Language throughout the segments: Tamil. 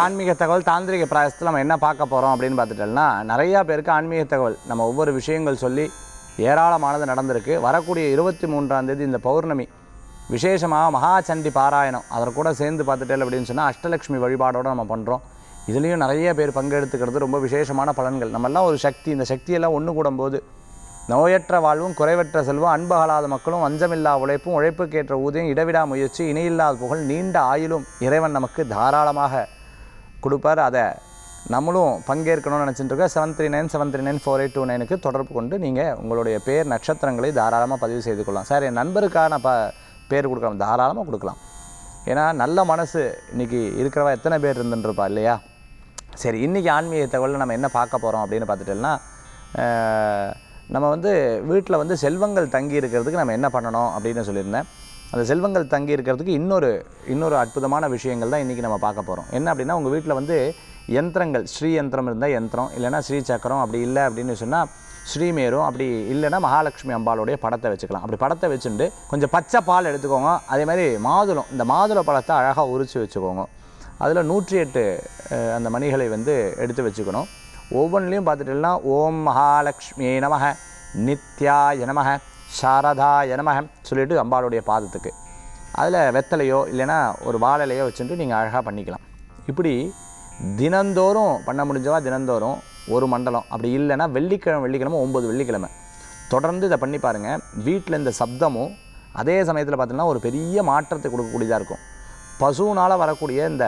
ஆன்மீக தகவல் தாந்திரிக பிராயசத்தில் நம்ம என்ன பார்க்க போகிறோம் அப்படின்னு பார்த்துட்டோம்னா நிறையா பேருக்கு ஆன்மீக தகவல் நம்ம ஒவ்வொரு விஷயங்கள் சொல்லி ஏராளமானது நடந்திருக்கு வரக்கூடிய இருபத்தி மூன்றாம் தேதி இந்த பௌர்ணமி விசேஷமாக மகாசண்டி பாராயணம் அதற்கு கூட சேர்ந்து பார்த்துட்டேன் அப்படின்னு சொன்னால் அஷ்டலக்ஷ்மி வழிபாடோடு நம்ம பண்ணுறோம் இதுலேயும் நிறைய பேர் பங்கெடுத்துக்கிறது ரொம்ப விசேஷமான பலன்கள் நம்மெல்லாம் ஒரு சக்தி இந்த சக்தியெல்லாம் ஒன்று கூடும்போது நோயற்ற வாழ்வும் குறைவற்ற செல்வம் அன்பகலாத மக்களும் வஞ்சமில்லா உழைப்பும் உழைப்புக்கேற்ற ஊதியம் இடைவிடா முயற்சி இணையில்லாத புகழ் நீண்ட ஆயுளும் இறைவன் நமக்கு தாராளமாக கொடுப்பார் அதை நம்மளும் பங்கேற்கணும்னு நினச்சிட்டு இருக்க seven three nine seven three nine four eight two நைனுக்கு தொடர்பு கொண்டு நீங்கள் உங்களுடைய பேர் நட்சத்திரங்களை தாராளமாக பதிவு செய்து கொள்ளலாம் சார் என் நண்பருக்காக நான் ப பேர் கொடுக்கலாம் தாராளமாக கொடுக்கலாம் ஏன்னா நல்ல மனசு இன்றைக்கி இருக்கிறவா எத்தனை பேர் இருந்துருப்பா இல்லையா சரி இன்றைக்கி ஆன்மீக தகவலில் நம்ம என்ன பார்க்க போகிறோம் அப்படின்னு பார்த்துட்டோம்னா அஹ், நம்ம வந்து வீட்டில் வந்து செல்வங்கள் தங்கி இருக்கிறதுக்கு நம்ம என்ன பண்ணணும் அப்படின்னு சொல்லியிருந்தேன் அந்த செல்வங்கள் தங்கி இருக்கிறதுக்கு இன்னொரு இன்னொரு அற்புதமான விஷயங்கள் தான் இன்றைக்கி நம்ம பார்க்க போகிறோம் என்ன அப்படின்னா உங்கள் வீட்டில் வந்து யந்திரங்கள் ஸ்ரீ யந்திரம் இருந்தால் யந்திரம் இல்லைன்னா ஸ்ரீ சக்கரம் அப்படி இல்லை அப்படின்னு சொன்னால் ஸ்ரீமேரும் அப்படி இல்லைன்னா மகாலட்சுமி அம்பாளுடைய படத்தை வச்சுக்கலாம் அப்படி படத்தை வச்சுட்டு கொஞ்சம் பச்சை பால் எடுத்துக்கோங்க அதே மாதிரி மாதுளம் இந்த மாதுளை பழத்தை அழகாக உரித்து வச்சுக்கோங்க அதில் நூற்றி எட்டு அஹ், அந்த மணிகளை வந்து எடுத்து வச்சுக்கணும் ஒவ்வொன்றிலையும் பார்த்துட்டீங்கன்னா ஓம் மகாலட்சுமியே நமக நித்யாய நமக சாரதாய நமக சொல்லிட்டு அம்பாளுடைய பாதத்துக்கு அதில் வெத்தலையோ இல்லைன்னா ஒரு வாழலையோ வச்சுட்டு நீங்கள் அழகாக பண்ணிக்கலாம் இப்படி தினந்தோறும் பண்ண முடிஞ்சவா தினந்தோறும் ஒரு மண்டலம் அப்படி இல்லைன்னா வெள்ளிக்கிழமை வெள்ளிக்கிழமை ஒம்பது வெள்ளிக்கிழமை தொடர்ந்து இதை பண்ணி பாருங்கள் வீட்டில் இந்த சப்தமும் அதே சமயத்தில் பார்த்தீங்கன்னா ஒரு பெரிய மாற்றத்தை கொடுக்கக்கூடியதாக இருக்கும் பசுனால் வரக்கூடிய இந்த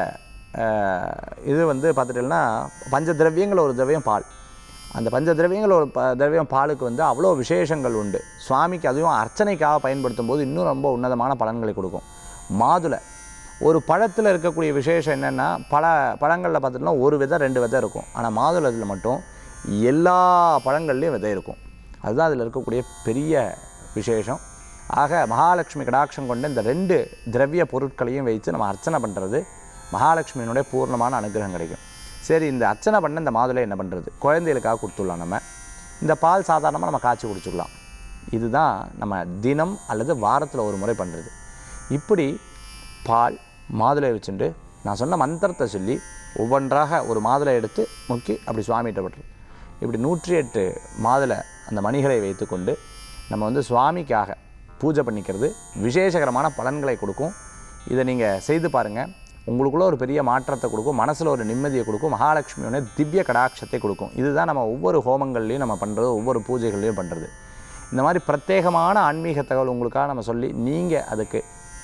அஹ், இது வந்து பார்த்துட்டீங்கன்னா பஞ்ச திரவியங்கள் ஒரு திரவியம் பால் அந்த பஞ்ச திரவியங்கள் ஒரு ப திரவியம் பாலுக்கு வந்து அவ்வளோ விசேஷங்கள் உண்டு சுவாமிக்கு அதுவும் அர்ச்சனைக்காக பயன்படுத்தும் போது இன்னும் ரொம்ப உன்னதமான பலன்களை கொடுக்கும் மாதுளை ஒரு பழத்தில் இருக்கக்கூடிய விசேஷம் என்னென்னா பல பழங்களில் பார்த்துட்டோம்னா ஒரு விதை ரெண்டு விதை இருக்கும் ஆனால் மாதுளத்தில் மட்டும் எல்லா பழங்கள்லேயும் விதை இருக்கும் அதுதான் அதில் இருக்கக்கூடிய பெரிய விசேஷம் ஆக மகாலட்சுமி கடாட்சம் கொண்ட இந்த ரெண்டு திரவிய பொருட்களையும் வைத்து நம்ம அர்ச்சனை பண்ணுறது மகாலட்சுமியினுடைய பூர்ணமான அனுகிரகம் கிடைக்கும் சரி இந்த அர்ச்சனை பண்ண இந்த மாதுளை என்ன பண்ணுறது குழந்தைகளுக்காக கொடுத்துடலாம் நம்ம இந்த பால் சாதாரணமாக நம்ம காய்ச்சி குடிச்சுக்கலாம் இதுதான் நம்ம தினம் அல்லது வாரத்தில் ஒரு முறை பண்ணுறது இப்படி பால் மாதுளை வச்சுட்டு நான் சொன்ன மந்திரத்தை சொல்லி ஒவ்வொன்றாக ஒரு மாதுளை எடுத்து முக்கி அப்படி சுவாமிகிட்ட விட்டுரு இப்படி நூற்றி எட்டு மாதுளை அந்த மணிகளை வைத்துக்கொண்டு நம்ம வந்து சுவாமிக்காக பூஜை பண்ணிக்கிறது விசேஷகரமான பலன்களை கொடுக்கும் இதை நீங்கள் செய்து பாருங்கள் உங்களுக்குள்ள ஒரு பெரிய மாற்றத்தை கொடுக்கும் மனசில் ஒரு நிம்மதியை கொடுக்கும் மகாலட்சுமியோட திவ்ய கடாட்சத்தை கொடுக்கும் இதுதான் நம்ம ஒவ்வொரு ஹோமங்கள்லையும் நம்ம பண்ணுறது ஒவ்வொரு பூஜைகள்லையும் பண்ணுறது இந்த மாதிரி பிரத்யேகமான ஆன்மீக தகவல் உங்களுக்காக நம்ம சொல்லி நீங்கள் அதுக்கு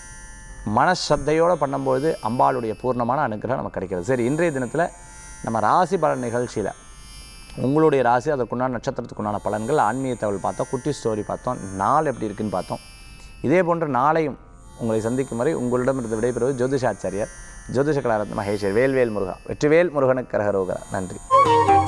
மனஸ்ரத்தையோடு பண்ணும்போது அம்பாளுடைய பூர்ணமான அனுகிரகம் நமக்கு கிடைக்கிறது சரி இன்றைய தினத்தில் நம்ம ராசி பலன் நிகழ்ச்சியில் உங்களுடைய ராசி அதற்குண்டான நட்சத்திரத்துக்குண்டான பலன்கள் ஆன்மீக தகவல் பார்த்தோம் குட்டி ஸ்டோரி பார்த்தோம் நாள் எப்படி இருக்குன்னு பார்த்தோம் இதே போன்று நாளையும் உங்களை சந்திக்கும் வரை உங்களிடமிருந்து விடைபெறுவது ஜோதிஷாச்சாரியார் ஜோதிஷ கலாரத்ன மகேஸ்வர் வேல்வேல் முருகா வெற்றிவேல் முருகனுக்கு கரகரோகரா நன்றி